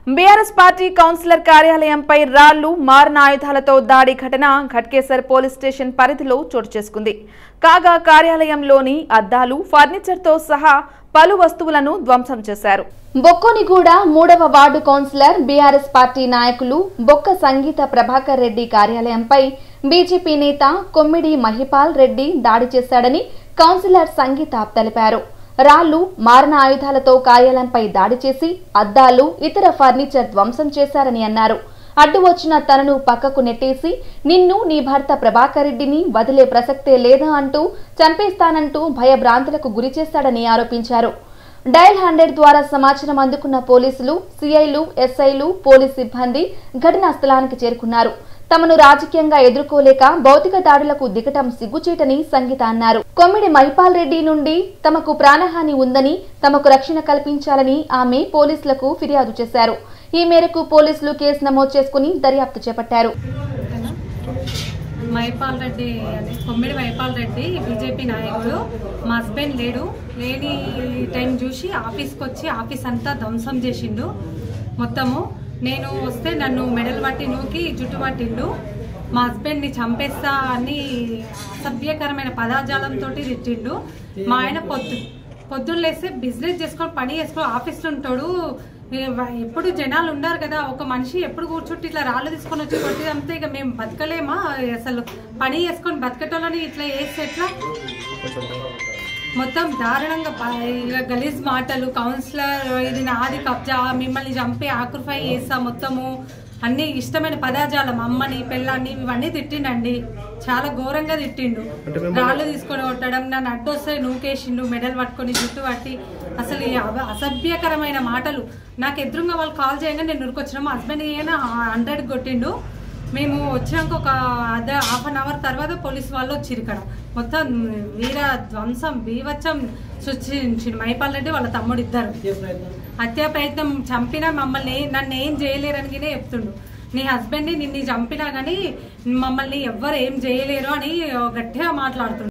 BRS party councillor కార్యాలయంపై రాళ్లు మారణ ఆయుధాలతో దాడి ఘటన ఘట్కేసర్ పోలీస్ స్టేషన్ పరిధిలో చోటు చేసుకుంది కాగా కార్యాలయంలోని అద్దాలు ఫర్నిచర్తో సహా పలు వస్తువులను ధ్వంసం చేశారు బొక్కోనిగూడ మూడవ వార్డు కౌన్సిలర్ బీఆర్ఎస్ పార్టీ నాయకులు బొక్క సంగీత ప్రభాకర్ రెడ్డి కార్యాలయంపై బీజేపీ నేత కొమ్మిడి మహిపాల్ రెడ్డి దాడి చేశాడని కౌన్సిలర్ సంగీత తెలిపారు రాళ్లు మారణ ఆయుధాలతో కార్యాలయంపై దాడి చేసి అద్దాలు ఇతర ఫర్నిచర్ ధ్వంసం చేశారని అన్నారు అడ్డు వచ్చిన తనను పక్కకు నెట్టేసి నిన్ను నీ భర్త ప్రభాకర్ రెడ్డిని వదిలే ప్రసక్తే లేదా అంటూ చంపేస్తానంటూ భయభ్రాంతులకు గురి చేశాడని ఆరోపించారు డయల్ హండ్రెడ్ ద్వారా సమాచారం అందుకున్న పోలీసులు సిఐలు ఎస్ఐలు పోలీస్ సిబ్బంది ఘటనా స్థలానికి చేరుకున్నారు తమను రాజకీయంగా ఎదుర్కోలేక భౌతిక దాడులకు దిగటం సిగ్గుచేటని సంగీత అన్నారు కొమ్మిడి మహిపాల్ రెడ్డి నుండి తమకు ప్రాణహాని ఉందని తమకు రక్షణ కల్పించాలని ఆమె పోలీసులకు ఫిర్యాదు చేశారు ఈ మేరకు పోలీసులు కేసు నమోదు చేసుకుని దర్యాప్తు చేపట్టారు మైపాల్ రెడ్డి అదే కొమ్మిడి మైపాల్ రెడ్డి బీజేపీ నాయకుడు మా హస్బెండ్ లేడు లేని టైం చూసి ఆఫీస్కి వచ్చి ఆఫీస్ అంతా ధ్వంసం చేసిండు మొత్తము నేను వస్తే నన్ను మెడల్ పట్టి నూకి జుట్టు పట్టిండు మా హస్బెండ్ని చంపేస్తా అని అసభ్యకరమైన పదాజాలంతో తిట్టిండు మా ఆయన పొద్దు పొద్దున్న లేస్తే బిజినెస్ చేసుకొని పని చేసుకొని ఆఫీస్లో ఉంటాడు ఎప్పుడు జనాలు ఉన్నారు కదా ఒక మనిషి ఎప్పుడు కూర్చుంటే ఇట్లా రాళ్ళు తీసుకొని వచ్చి కొట్టి అంతే ఇక మేము బతకలేమా అసలు పని చేసుకొని బతకటోళ్ళని ఇట్లా వేస్తే ఎట్లా మొత్తం దారుణంగా ప- ఇక గలీజ్ మాటలు కౌన్సిలర్ ఇది నాది కబ్జా మిమ్మల్ని చంపి ఆకుర్ఫై చేస్తా మొత్తము అన్ని ఇష్టమైన పదాజాలం అమ్మని పెళ్ళాన్ని ఇవన్నీ తిట్టిండండి చాలా ఘోరంగా తిట్టిండు రాళ్ళు తీసుకొని కొట్టడం నన్ను అడ్డొస్తే నూకేసిండు మెడల్ పట్టుకొని జుట్టు పట్టి అసలు ఈ అవ- అసభ్యకరమైన మాటలు నాకు ఎదురుగా వాళ్ళు కాల్ చేయగానే నేను ఉరికొచ్చిన మా హస్బెండ్ ఏమైనా హండ్రెడ్ కొట్టిండు మేము వచ్చినాక ఒక అర్ధ హాఫ్ అన్ అవర్ తర్వాత పోలీస్ వాళ్ళు వచ్చిరు ఇక్కడ మొత్తం వీర ధ్వంసం బీవచ్చం సృష్టించిండు మైపాల్ రెడ్డి వాళ్ళ తమ్ముడు ఇద్దరు హత్యా ప్రయత్నం చంపినా మమ్మల్ని నన్ను ఏం చేయలేరని చెప్తుండు నీ హస్బెండ్ని నిన్ను చంపినా కానీ మమ్మల్ని ఎవ్వరు ఏం చేయలేరు అని గట్టిగా మాట్లాడుతుండు